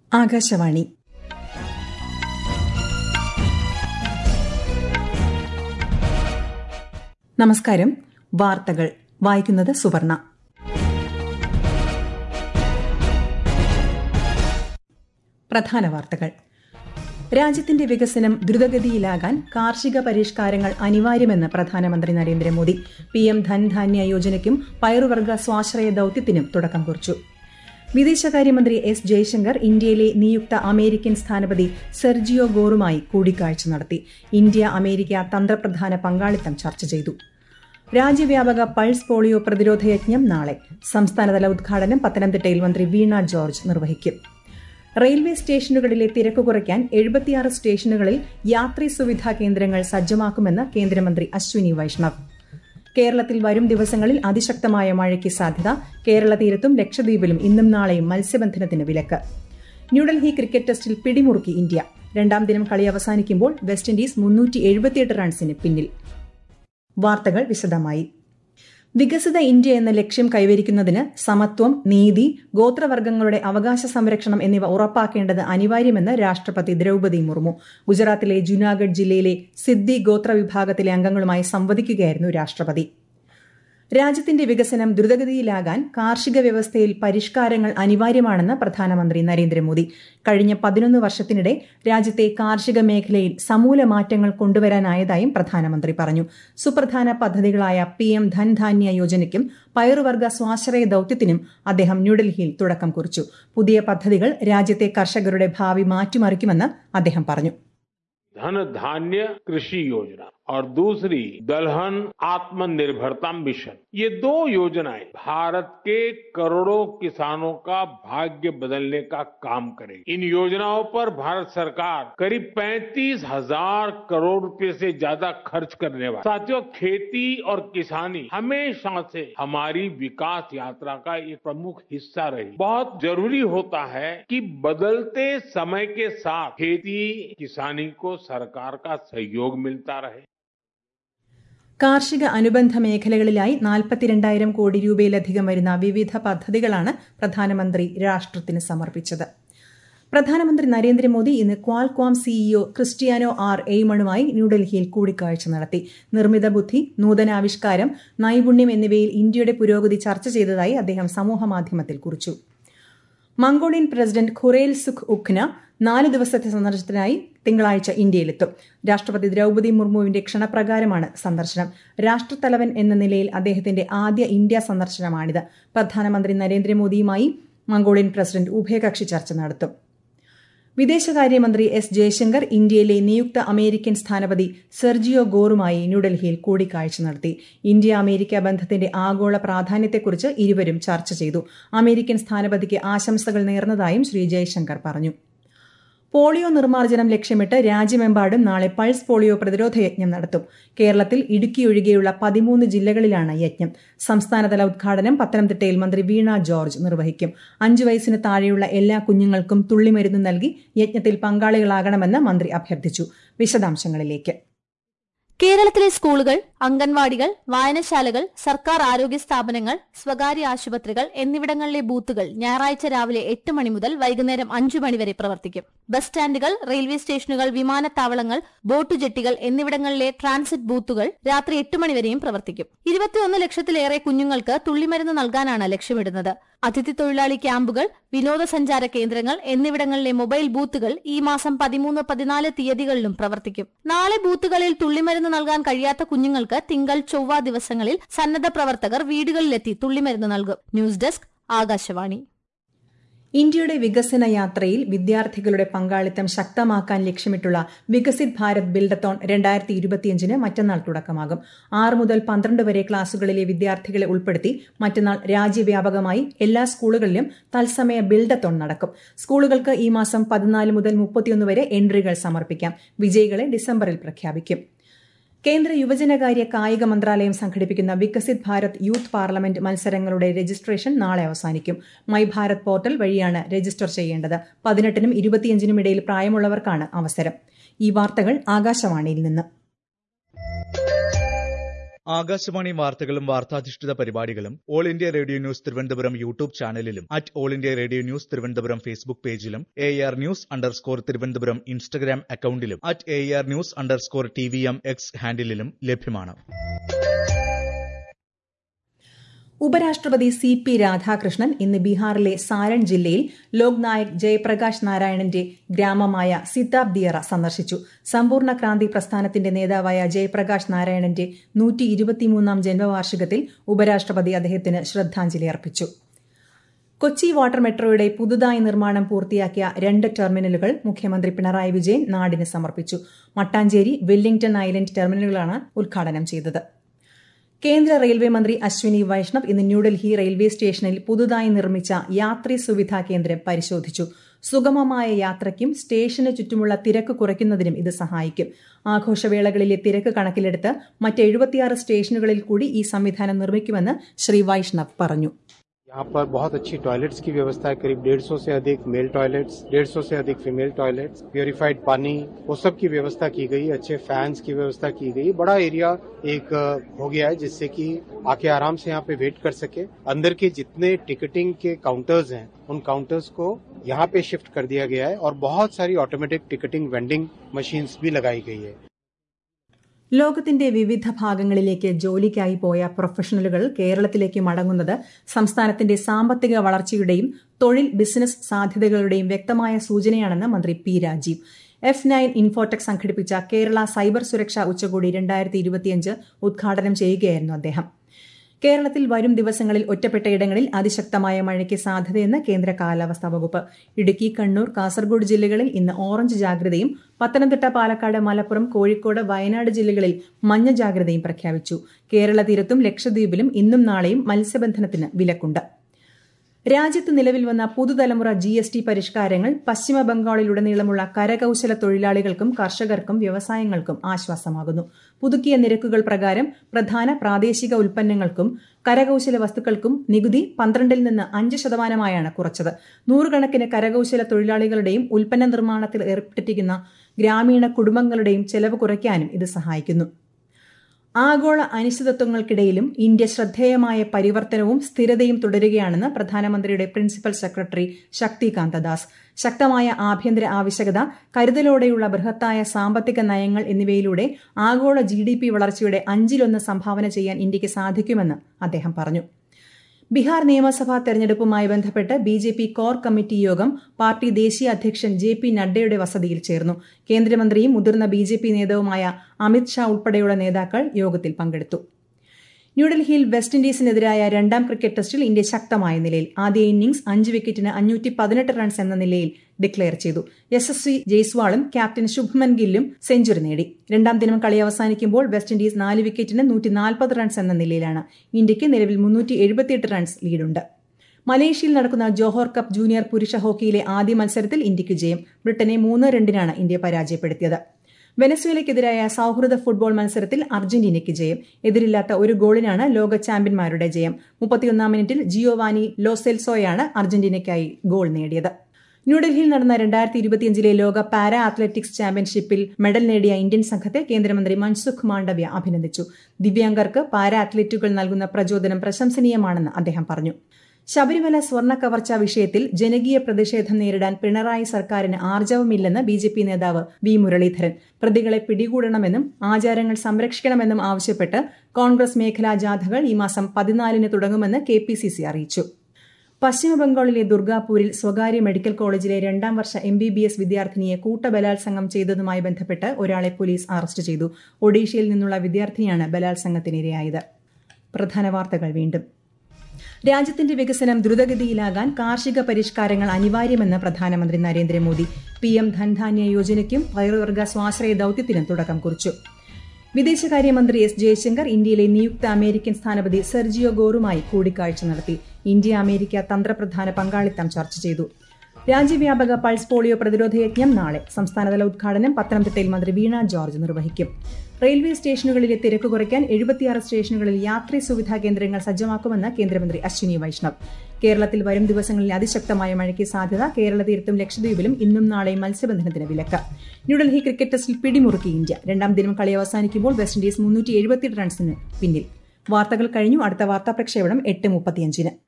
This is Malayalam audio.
ആകാശവാണി നമസ്കാരം വാർത്തകൾ വായിക്കുന്നത് സുവർണ പ്രധാന വാർത്തകൾ രാജ്യത്തിന്റെ വികസനം ദ്രുതഗതിയിലാകാൻ കാർഷിക പരിഷ്കാരങ്ങൾ അനിവാര്യമെന്ന് പ്രധാനമന്ത്രി നരേന്ദ്രമോദി പി എം ധൻധാന്യ യോജനയ്ക്കും പയറുവർഗ സ്വാശ്രയ ദൌത്യത്തിനും തുടക്കം കുറിച്ചു വിദേശകാര്യമന്ത്രി എസ് ജയശങ്കർ ഇന്ത്യയിലെ നിയുക്ത അമേരിക്കൻ സ്ഥാനപതി സെർജിയോ ഗോറുമായി കൂടിക്കാഴ്ച നടത്തി ഇന്ത്യ അമേരിക്ക തന്ത്രപ്രധാന പങ്കാളിത്തം ചർച്ച ചെയ്തു രാജ്യവ്യാപക പൾസ് പോളിയോ പ്രതിരോധ യജ്ഞം നാളെ സംസ്ഥാനതല ഉദ്ഘാടനം പത്തനംതിട്ടയിൽ മന്ത്രി വീണ ജോർജ് നിർവഹിക്കും റെയിൽവേ സ്റ്റേഷനുകളിലെ തിരക്ക് കുറയ്ക്കാൻ എഴുപത്തിയാറ് സ്റ്റേഷനുകളിൽ യാത്രീ സുവിധാ കേന്ദ്രങ്ങൾ സജ്ജമാക്കുമെന്ന് കേന്ദ്രമന്ത്രി അശ്വിനി വൈഷ്ണവ് കേരളത്തിൽ വരും ദിവസങ്ങളിൽ അതിശക്തമായ മഴയ്ക്ക് സാധ്യത കേരള തീരത്തും ലക്ഷദ്വീപിലും ഇന്നും നാളെയും മത്സ്യബന്ധനത്തിന് വിലക്ക് ന്യൂഡൽഹി ക്രിക്കറ്റ് ടെസ്റ്റിൽ പിടിമുറുക്കി ഇന്ത്യ രണ്ടാം ദിനം കളി അവസാനിക്കുമ്പോൾ വെസ്റ്റ് ഇൻഡീസ് മുന്നൂറ്റി എഴുപത്തിയെട്ട് റൺസിന് പിന്നിൽ വാർത്തകൾ വിശദമായി വികസിത ഇന്ത്യ എന്ന ലക്ഷ്യം കൈവരിക്കുന്നതിന് സമത്വം നീതി ഗോത്രവർഗ്ഗങ്ങളുടെ അവകാശ സംരക്ഷണം എന്നിവ ഉറപ്പാക്കേണ്ടത് അനിവാര്യമെന്ന് രാഷ്ട്രപതി ദ്രൌപദി മുർമു ഗുജറാത്തിലെ ജുനാഗഡ് ജില്ലയിലെ സിദ്ദി ഗോത്ര വിഭാഗത്തിലെ അംഗങ്ങളുമായി സംവദിക്കുകയായിരുന്നു രാഷ്ട്രപതി രാജ്യത്തിന്റെ വികസനം ദ്രുതഗതിയിലാകാൻ കാർഷിക വ്യവസ്ഥയിൽ പരിഷ്കാരങ്ങൾ അനിവാര്യമാണെന്ന് പ്രധാനമന്ത്രി നരേന്ദ്രമോദി കഴിഞ്ഞ പതിനൊന്ന് വർഷത്തിനിടെ രാജ്യത്തെ കാർഷിക മേഖലയിൽ സമൂല മാറ്റങ്ങൾ കൊണ്ടുവരാനായതായും പ്രധാനമന്ത്രി പറഞ്ഞു സുപ്രധാന പദ്ധതികളായ പി എം ധൻധാന്യ യോജനയ്ക്കും പയറുവർഗ സ്വാശ്രയ ദൌത്യത്തിനും അദ്ദേഹം ന്യൂഡൽഹിയിൽ തുടക്കം കുറിച്ചു പുതിയ പദ്ധതികൾ രാജ്യത്തെ കർഷകരുടെ ഭാവി മാറ്റിമറിക്കുമെന്ന് അദ്ദേഹം പറഞ്ഞു धन धान्य कृषि योजना और दूसरी दलहन आत्मनिर्भरता मिशन ये दो योजनाएं भारत के करोड़ों किसानों का भाग्य बदलने का काम करेगी इन योजनाओं पर भारत सरकार करीब पैंतीस हजार करोड़ रुपए से ज्यादा खर्च करने वाली साथियों खेती और किसानी हमेशा से हमारी विकास यात्रा का एक प्रमुख हिस्सा रही बहुत जरूरी होता है कि बदलते समय के साथ खेती किसानी को सरकार का सहयोग मिलता रहे കാർഷിക അനുബന്ധ മേഖലകളിലായി നാൽപ്പത്തിരണ്ടായിരം കോടി രൂപയിലധികം വരുന്ന വിവിധ പദ്ധതികളാണ് പ്രധാനമന്ത്രി രാഷ്ട്രത്തിന് സമർപ്പിച്ചത് പ്രധാനമന്ത്രി നരേന്ദ്രമോദി ഇന്ന് ക്വാൽക്വാം സിഇഒ ക്രിസ്റ്റിയാനോ ആർ എയ്മണുമായി ന്യൂഡൽഹിയിൽ കൂടിക്കാഴ്ച നടത്തി നിർമ്മിത ബുദ്ധി നൂതനാവിഷ്കാരം നൈപുണ്യം എന്നിവയിൽ ഇന്ത്യയുടെ പുരോഗതി ചർച്ച ചെയ്തതായി അദ്ദേഹം സമൂഹമാധ്യമത്തിൽ കുറിച്ചു Mongolian president Khurelsukh Ukhnaa നാല് ദിവസത്തെ സന്ദർശനത്തിനായി തിങ്കളാഴ്ച ഇന്ത്യയിലെത്തും രാഷ്ട്രപതി ദ്രൌപദി മുർമുവിന്റെ ക്ഷണപ്രകാരമാണ് സന്ദർശനം രാഷ്ട്രത്തലവൻ എന്ന നിലയിൽ അദ്ദേഹത്തിന്റെ ആദ്യ ഇന്ത്യ സന്ദർശനമാണിത് പ്രധാനമന്ത്രി നരേന്ദ്രമോദിയുമായി മംഗോളിയൻ പ്രസിഡന്റ് ഉഭയകക്ഷി ചർച്ച നടത്തും വിദേശകാര്യമന്ത്രി എസ് ജയശങ്കർ ഇന്ത്യയിലെ നിയുക്ത അമേരിക്കൻ സ്ഥാനപതി സെർജിയോ ഗോറുമായി ന്യൂഡൽഹിയിൽ കൂടിക്കാഴ്ച നടത്തി ഇന്ത്യ അമേരിക്ക ബന്ധത്തിന്റെ ആഗോള പ്രാധാന്യത്തെക്കുറിച്ച് ഇരുവരും ചർച്ച ചെയ്തു അമേരിക്കൻ സ്ഥാനപതിക്ക് ആശംസകൾ നേർന്നതായും ശ്രീ ജയശങ്കർ പറഞ്ഞു പോളിയോ നിർമ്മാർജ്ജനം ലക്ഷ്യമിട്ട് രാജ്യമെമ്പാടും നാളെ പൾസ് പോളിയോ പ്രതിരോധ യജ്ഞം നടത്തും കേരളത്തിൽ ഇടുക്കി ഒഴികെയുള്ള പതിമൂന്ന് ജില്ലകളിലാണ് യജ്ഞം സംസ്ഥാനതല ഉദ്ഘാടനം പത്തനംതിട്ടയിൽ മന്ത്രി വീണ ജോർജ് നിർവഹിക്കും അഞ്ചു വയസ്സിന് താഴെയുള്ള എല്ലാ കുഞ്ഞുങ്ങൾക്കും തുള്ളിമരുന്ന് നൽകി യജ്ഞത്തിൽ പങ്കാളികളാകണമെന്ന് മന്ത്രി അഭ്യർത്ഥിച്ചു വിശദാംശങ്ങളിലേക്ക് കേരളത്തിലെ സ്കൂളുകൾ അംഗൻവാടികൾ വായനശാലകൾ സർക്കാർ ആരോഗ്യ സ്ഥാപനങ്ങൾ സ്വകാര്യ ആശുപത്രികൾ എന്നിവിടങ്ങളിലെ ബൂത്തുകൾ ഞായറാഴ്ച രാവിലെ എട്ട് മണി മുതൽ വൈകുന്നേരം അഞ്ചു മണി വരെ പ്രവർത്തിക്കും ബസ് സ്റ്റാൻഡുകൾ റെയിൽവേ സ്റ്റേഷനുകൾ വിമാനത്താവളങ്ങൾ ബോട്ട് ജെട്ടികൾ എന്നിവിടങ്ങളിലെ ട്രാൻസിറ്റ് ബൂത്തുകൾ രാത്രി എട്ട് മണി വരെയും പ്രവർത്തിക്കും ഇരുപത്തിയൊന്ന് ലക്ഷത്തിലേറെ കുഞ്ഞുങ്ങൾക്ക് തുള്ളിമരുന്ന് നൽകാനാണ് ലക്ഷ്യമിടുന്നത് അതിഥി തൊഴിലാളി ക്യാമ്പുകൾ വിനോദസഞ്ചാര കേന്ദ്രങ്ങൾ എന്നിവിടങ്ങളിലെ മൊബൈൽ ബൂത്തുകൾ ഈ മാസം പതിമൂന്ന് പതിനാല് തീയതികളിലും പ്രവർത്തിക്കും നാളെ ബൂത്തുകളിൽ തുള്ളിമരുന്ന് നൽകാൻ കഴിയാത്ത കുഞ്ഞുങ്ങൾക്ക് തിങ്കൾ ചൊവ്വ ദിവസങ്ങളിൽ സന്നദ്ധ പ്രവർത്തകർ വീടുകളിലെത്തി തുള്ളിമരുന്ന് നൽകും ന്യൂസ് ഡെസ്ക് ആകാശവാണി ഇന്ത്യയുടെ വികസന യാത്രയിൽ വിദ്യാർത്ഥികളുടെ പങ്കാളിത്തം ശക്തമാക്കാൻ ലക്ഷ്യമിട്ടുള്ള വികസിത് ഭാരത് ബിൽഡത്തോൺ രണ്ടായിരത്തി ഇരുപത്തിയഞ്ചിന് മറ്റന്നാൾ തുടക്കമാകും ആറ് മുതൽ പന്ത്രണ്ട് വരെ ക്ലാസുകളിലെ വിദ്യാർത്ഥികളെ ഉൾപ്പെടുത്തി മറ്റന്നാൾ രാജ്യവ്യാപകമായി എല്ലാ സ്കൂളുകളിലും തത്സമയ ബിൽഡത്തോൺ നടക്കും സ്കൂളുകൾക്ക് ഈ മാസം പതിനാല് മുതൽ മുപ്പത്തിയൊന്ന് വരെ എൻട്രികൾ സമർപ്പിക്കാം വിജയികളെ ഡിസംബറിൽ പ്രഖ്യാപിക്കും കേന്ദ്ര യുവജനകാര്യ കായിക മന്ത്രാലയം സംഘടിപ്പിക്കുന്ന വികസിത് ഭാരത് യൂത്ത് പാർലമെന്റ് മത്സരങ്ങളുടെ രജിസ്ട്രേഷൻ നാളെ അവസാനിക്കും മൈ ഭാരത് പോർട്ടൽ വഴിയാണ് രജിസ്റ്റർ ചെയ്യേണ്ടത് പതിനെട്ടിനും ഇരുപത്തിയഞ്ചിനും ഇടയിൽ പ്രായമുള്ളവർക്കാണ് അവസരം ഈ വാർത്തകൾ ആകാശവാണിയിൽ നിന്ന് ആകാശവാണി വാർത്തകളും വാർത്താധിഷ്ഠിത പരിപാടികളും all India radio news Thiruvananthapuram YouTube ചാനലിലും at all India radio news Thiruvananthapuram Facebook പേജിലും A R news underscore Thiruvananthapuram Instagram അക്കൌണ്ടിലും at A R news underscore T V M X ഹാൻഡിലും ലഭ്യമാണ് ഉപരാഷ്ട്രപതി സി പി രാധാകൃഷ്ണൻ ഇന്ന് ബീഹാറിലെ സാരൺ ജില്ലയിൽ ലോക് നായക് ജയപ്രകാശ് നാരായണന്റെ ഗ്രാമമായ സിതാബ് ദിയറ സന്ദർശിച്ചു സമ്പൂർണ്ണ ക്രാന്തി പ്രസ്ഥാനത്തിന്റെ നേതാവായ ജയപ്രകാശ് നാരായണന്റെ നൂറ്റി ഇരുപത്തിമൂന്നാം ജന്മവാർഷികത്തിൽ ഉപരാഷ്ട്രപതി അദ്ദേഹത്തിന് ശ്രദ്ധാഞ്ജലി അർപ്പിച്ചു കൊച്ചി വാട്ടർ മെട്രോയുടെ പുതുതായി നിർമ്മാണം പൂർത്തിയാക്കിയ രണ്ട് ടെർമിനലുകൾ മുഖ്യമന്ത്രി പിണറായി വിജയൻ നാടിന് സമർപ്പിച്ചു മട്ടാഞ്ചേരി വെല്ലിംഗ്ടൺ ഐലൻഡ് ടെർമിനലുകളാണ് ഉദ്ഘാടനം ചെയ്തത് കേന്ദ്ര റെയിൽവേ മന്ത്രി അശ്വിനി വൈഷ്ണവ് ഇന്ന് ന്യൂഡൽഹി റെയിൽവേ സ്റ്റേഷനിൽ പുതുതായി നിർമ്മിച്ച യാത്രി സുവിധാ കേന്ദ്രം പരിശോധിച്ചു സുഗമമായ യാത്രയ്ക്കും സ്റ്റേഷന് ചുറ്റുമുള്ള തിരക്ക് കുറയ്ക്കുന്നതിനും ഇത് സഹായിക്കും ആഘോഷവേളകളിലെ തിരക്ക് കണക്കിലെടുത്ത് മറ്റ് എഴുപത്തിയാറ് സ്റ്റേഷനുകളിൽ കൂടി ഈ സംവിധാനം നിർമ്മിക്കുമെന്ന് ശ്രീ വൈഷ്ണവ് പറഞ്ഞു यहाँ पर बहुत अच्छी टॉयलेट्स की व्यवस्था है करीब 150 से अधिक मेल टॉयलेट्स 150 से अधिक फीमेल टॉयलेट्स प्योरीफाइड पानी वो सब की व्यवस्था की गई अच्छे फैंस की व्यवस्था की गई बड़ा एरिया एक हो गया है जिससे कि आके आराम से यहाँ पे वेट कर सके अंदर के जितने टिकटिंग के काउंटर्स हैं उन काउंटर्स को यहाँ पे शिफ्ट कर दिया गया है और बहुत सारी ऑटोमेटिक टिकटिंग वेंडिंग मशीन्स भी लगाई गई है ലോകത്തിന്റെ വിവിധ ഭാഗങ്ങളിലേക്ക് ജോലിക്കായി പോയ പ്രൊഫഷണലുകൾ കേരളത്തിലേക്ക് മടങ്ങുന്നത് സംസ്ഥാനത്തിന്റെ സാമ്പത്തിക വളർച്ചയുടെയും തൊഴിൽ ബിസിനസ് സാധ്യതകളുടെയും വ്യക്തമായ സൂചനയാണെന്ന് മന്ത്രി P Rajeev F nine Infotech സംഘടിപ്പിച്ച കേരള സൈബർ സുരക്ഷാ ഉച്ചകോടി രണ്ടായിരത്തി ഇരുപത്തിയഞ്ച് ഉദ്ഘാടനം ചെയ്യുകയായിരുന്നു അദ്ദേഹം കേരളത്തിൽ വരും ദിവസങ്ങളിൽ ഒറ്റപ്പെട്ടയിടങ്ങളിൽ അതിശക്തമായ മഴയ്ക്ക് സാധ്യതയെന്ന് കേന്ദ്ര കാലാവസ്ഥാ വകുപ്പ് ഇടുക്കി കണ്ണൂർ കാസർഗോഡ് ജില്ലകളിൽ ഇന്ന് ഓറഞ്ച് ജാഗ്രതയും പത്തനംതിട്ട പാലക്കാട് മലപ്പുറം കോഴിക്കോട് വയനാട് ജില്ലകളിൽ മഞ്ഞ ജാഗ്രതയും പ്രഖ്യാപിച്ചു കേരള തീരത്തും ലക്ഷദ്വീപിലും ഇന്നും നാളെയും മത്സ്യബന്ധനത്തിന് വിലക്കുണ്ട് രാജ്യത്ത് നിലവിൽ വന്ന പുതുതലമുറ ജി എസ് ടി പരിഷ്കാരങ്ങൾ പശ്ചിമ ബംഗാളിലുടനീളമുള്ള കരകൌശല തൊഴിലാളികൾക്കും കർഷകർക്കും വ്യവസായങ്ങൾക്കും ആശ്വാസമാകുന്നു പുതുക്കിയ നിരക്കുകൾ പ്രകാരം പ്രധാന പ്രാദേശിക ഉൽപ്പന്നങ്ങൾക്കും കരകൌശല വസ്തുക്കൾക്കും നികുതി പന്ത്രണ്ടിൽ നിന്ന് അഞ്ച് ശതമാനമായാണ് കുറച്ചത് നൂറുകണക്കിന് കരകൌശല തൊഴിലാളികളുടെയും ഉൽപ്പന്ന നിർമ്മാണത്തിൽ ഏർപ്പെട്ടിരിക്കുന്ന ഗ്രാമീണ കുടുംബങ്ങളുടെയും ചെലവ് കുറയ്ക്കാനും ഇത് സഹായിക്കുന്നു ആഗോള അനിശ്ചിതത്വങ്ങൾക്കിടയിലും ഇന്ത്യ ശ്രദ്ധേയമായ പരിവർത്തനവും സ്ഥിരതയും തുടരുകയാണെന്ന് പ്രധാനമന്ത്രിയുടെ പ്രിൻസിപ്പൽ സെക്രട്ടറി ശക്തികാന്ത ദാസ് ശക്തമായ ആഭ്യന്തര ആവശ്യകത കരുതലോടെയുള്ള ബൃഹത്തായ സാമ്പത്തിക നയങ്ങൾ എന്നിവയിലൂടെ ആഗോള ജി വളർച്ചയുടെ അഞ്ചിലൊന്ന് സംഭാവന ചെയ്യാൻ ഇന്ത്യക്ക് സാധിക്കുമെന്ന് അദ്ദേഹം പറഞ്ഞു ബീഹാർ നിയമസഭാ തെരഞ്ഞെടുപ്പുമായി ബന്ധപ്പെട്ട് B J P core committee യോഗം പാർട്ടി ദേശീയ അധ്യക്ഷൻ ജെ പി നഡ്ഡയുടെ വസതിയിൽ ചേർന്നു കേന്ദ്രമന്ത്രിയും മുതിർന്ന ബി ജെ പി നേതാവുമായ അമിത് ഷാ ഉൾപ്പെടെയുള്ള നേതാക്കൾ യോഗത്തിൽ പങ്കെടുത്തു ന്യൂഡൽഹിയിൽ വെസ്റ്റ് ഇൻഡീസിനെതിരായ രണ്ടാം ക്രിക്കറ്റ് ടെസ്റ്റിൽ ഇന്ത്യ ശക്തമായ നിലയിൽ ആദ്യ ഇന്നിംഗ്സ് അഞ്ച് വിക്കറ്റിന് അഞ്ഞൂറ്റി പതിനെട്ട് റൺസ് എന്ന നിലയിൽ ഡിക്ലെയർ ചെയ്തു യശസ്വി ജയ്സ്വാളും ക്യാപ്റ്റൻ ശുഭ്മൻ ഗില്ലും സെഞ്ചുറി നേടി രണ്ടാം ദിനം കളി അവസാനിക്കുമ്പോൾ വെസ്റ്റ് ഇൻഡീസ് നാല് വിക്കറ്റിന് നൂറ്റി നാൽപ്പത് റൺസ് എന്ന നിലയിലാണ് ഇന്ത്യയ്ക്ക് നിലവിൽ മുന്നൂറ്റി എഴുപത്തിയെട്ട് റൺസ് ലീഡുണ്ട് മലേഷ്യയിൽ നടക്കുന്ന ജോഹോർ കപ്പ് ജൂനിയർ പുരുഷ ഹോക്കിയിലെ ആദ്യ മത്സരത്തിൽ ഇന്ത്യയ്ക്ക് ജയം ബ്രിട്ടനെ മൂന്ന് രണ്ടിനാണ് ഇന്ത്യ പരാജയപ്പെടുത്തിയത് വെനസ്വേലയ്ക്കെതിരായ സൌഹൃദ ഫുട്ബോൾ മത്സരത്തിൽ അർജന്റീനയ്ക്ക് ജയം എതിരില്ലാത്ത ഒരു ഗോളിനാണ് ലോക ചാമ്പ്യന്മാരുടെ ജയം മുപ്പത്തിയൊന്നാം മിനിറ്റിൽ ജിയോവാനി ലോസെൽസോയാണ് അർജന്റീനയ്ക്കായി ഗോൾ നേടിയത് ന്യൂഡൽഹിയിൽ നടന്ന രണ്ടായിരത്തി ഇരുപത്തിയഞ്ചിലെ ലോക പാരാ അത്ലറ്റിക്സ് ചാമ്പ്യൻഷിപ്പിൽ മെഡൽ നേടിയ ഇന്ത്യൻ സംഘത്തെ കേന്ദ്രമന്ത്രി മൻസുഖ് മാണ്ഡവ്യ അഭിനന്ദിച്ചു ദിവ്യാംഗർക്ക് പാരാ അത്ലറ്റുകൾ നൽകുന്ന പ്രചോദനം പ്രശംസനീയമാണെന്ന് അദ്ദേഹം പറഞ്ഞു ശബരിമല സ്വർണ്ണ കവർച്ചാ വിഷയത്തിൽ ജനകീയ പ്രതിഷേധം നേരിടാൻ പിണറായി സർക്കാരിന് ആർജവമില്ലെന്ന് ബി ജെ പി നേതാവ് വി മുരളീധരൻ പ്രതികളെ പിടികൂടണമെന്നും ആചാരങ്ങൾ സംരക്ഷിക്കണമെന്നും ആവശ്യപ്പെട്ട് കോൺഗ്രസ് മേഖലാ ജാഥകൾ ഈ മാസം പതിനാലിന് തുടങ്ങുമെന്ന് കെ പി സി സി അറിയിച്ചു പശ്ചിമബംഗാളിലെ ദുർഗാപൂരിൽ സ്വകാര്യ മെഡിക്കൽ കോളേജിലെ രണ്ടാം വർഷ എം ബി ബി എസ് വിദ്യാർത്ഥിനിയെ കൂട്ടബലാത്സംഗം ചെയ്തതുമായി ബന്ധപ്പെട്ട് ഒരാളെ പോലീസ് അറസ്റ്റ് ചെയ്തു ഒഡീഷയിൽ നിന്നുള്ള വിദ്യാർത്ഥിനിയാണ് ബലാത്സംഗത്തിനിരയായത് പ്രധാന വാർത്തകൾ വീണ്ടും രാജ്യത്തിന്റെ വികസനം ദ്രുതഗതിയിലാകാൻ കാർഷിക പരിഷ്കാരങ്ങൾ അനിവാര്യമെന്ന് പ്രധാനമന്ത്രി നരേന്ദ്രമോദി പി എം ധൻധാന്യ യോജനയ്ക്കും പയറുവർഗ സ്വാശ്രയ ദൌത്യത്തിനും തുടക്കം കുറിച്ചു വിദേശകാര്യമന്ത്രി എസ് ജയശങ്കർ ഇന്ത്യയിലെ നിയുക്ത അമേരിക്കൻ സ്ഥാനപതി സെർജിയോ ഗോറുമായി കൂടിക്കാഴ്ച നടത്തി ഇന്ത്യ അമേരിക്ക തന്ത്രപ്രധാന പങ്കാളിത്തം ചർച്ച ചെയ്തു രാജ്യവ്യാപക പൾസ് പോളിയോ പ്രതിരോധ യജ്ഞം നാളെ സംസ്ഥാനതല ഉദ്ഘാടനം പത്തനംതിട്ടയിൽ മന്ത്രി വീണ ജോർജ് നിർവഹിക്കും റെയിൽവേ സ്റ്റേഷനുകളിലെ തിരക്ക് കുറയ്ക്കാൻ എഴുപത്തിയാറ് സ്റ്റേഷനുകളിൽ യാത്രീ സുവിധാ കേന്ദ്രങ്ങൾ സജ്ജമാക്കുമെന്ന് കേന്ദ്രമന്ത്രി അശ്വിനി വൈഷ്ണവ് കേരളത്തിൽ വരും ദിവസങ്ങളിൽ അതിശക്തമായ മഴയ്ക്ക് സാധ്യത കേരള തീരത്തും ലക്ഷദ്വീപിലും ഇന്നും നാളെയും മത്സ്യബന്ധനത്തിന് വിലക്ക് ന്യൂഡൽഹി ക്രിക്കറ്റ് ടെസ്റ്റിൽ പിടിമുറുക്കി ഇന്ത്യ രണ്ടാം ദിനം കളി അവസാനിക്കുമ്പോൾ വെസ്റ്റ് ഇൻഡീസ് മുന്നൂറ്റി എഴുപത്തി റൺസിന് പിന്നിൽ വാർത്തകൾ കഴിഞ്ഞു അടുത്ത വാർത്താ പ്രക്ഷേപണം എട്ട് മുപ്പത്തിയഞ്ചിന്